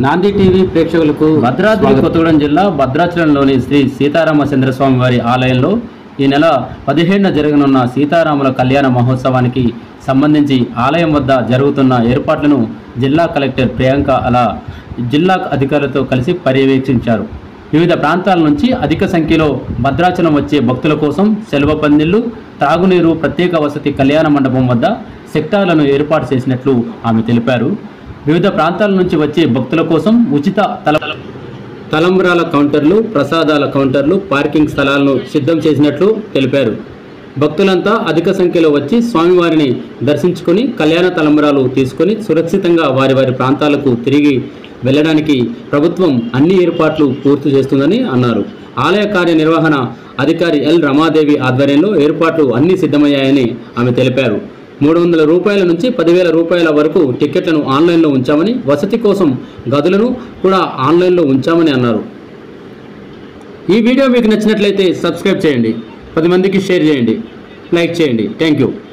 నాంది టీవీ ప్రేక్షకులకు భద్రాద్రి స్వాగతం. కొత్తగూడెం జిల్లా భద్రాచలంలోని శ్రీ సీతారామచంద్ర స్వామి వారి ఆలయంలో ఈ నెల పదిహేడున జరగనున్న సీతారాముల కళ్యాణ మహోత్సవానికి సంబంధించి ఆలయం వద్ద జరుగుతున్న ఏర్పాట్లను జిల్లా కలెక్టర్ ప్రియాంక అలా జిల్లా అధికారులతో కలిసి పర్యవేక్షించారు వివిధ ప్రాంతాల నుంచి అధిక సంఖ్యలో భద్రాచలం వచ్చే భక్తుల కోసం సెలవు పందిళ్లు త్రాగునీరు ప్రత్యేక వసతి కళ్యాణ మండపం వద్ద సెక్టార్లను ఏర్పాటు చేసినట్లు ఆమె తెలిపారు వివిధ ప్రాంతాల నుంచి వచ్చే భక్తుల కోసం ఉచిత తల తలంబ్రాల కౌంటర్లు ప్రసాదాల కౌంటర్లు పార్కింగ్ స్థలాలను సిద్ధం చేసినట్లు తెలిపారు భక్తులంతా అధిక సంఖ్యలో వచ్చి స్వామివారిని దర్శించుకొని కళ్యాణ తలంబ్రాలు తీసుకొని సురక్షితంగా వారి వారి ప్రాంతాలకు తిరిగి వెళ్ళడానికి ప్రభుత్వం అన్ని ఏర్పాట్లు పూర్తి చేస్తుందని అన్నారు ఆలయ కార్యనిర్వహణ అధికారి ఎల్ రమాదేవి ఆధ్వర్యంలో ఏర్పాట్లు అన్ని సిద్ధమయ్యాయని ఆమె తెలిపారు మూడు వందల రూపాయల నుంచి పదివేల రూపాయల వరకు టికెట్లను ఆన్లైన్లో ఉంచామని వసతి కోసం గదులను కూడా ఆన్లైన్లో ఉంచామని అన్నారు ఈ వీడియో మీకు నచ్చినట్లయితే సబ్స్క్రైబ్ చేయండి పది మందికి షేర్ చేయండి లైక్ చేయండి థ్యాంక్ యూ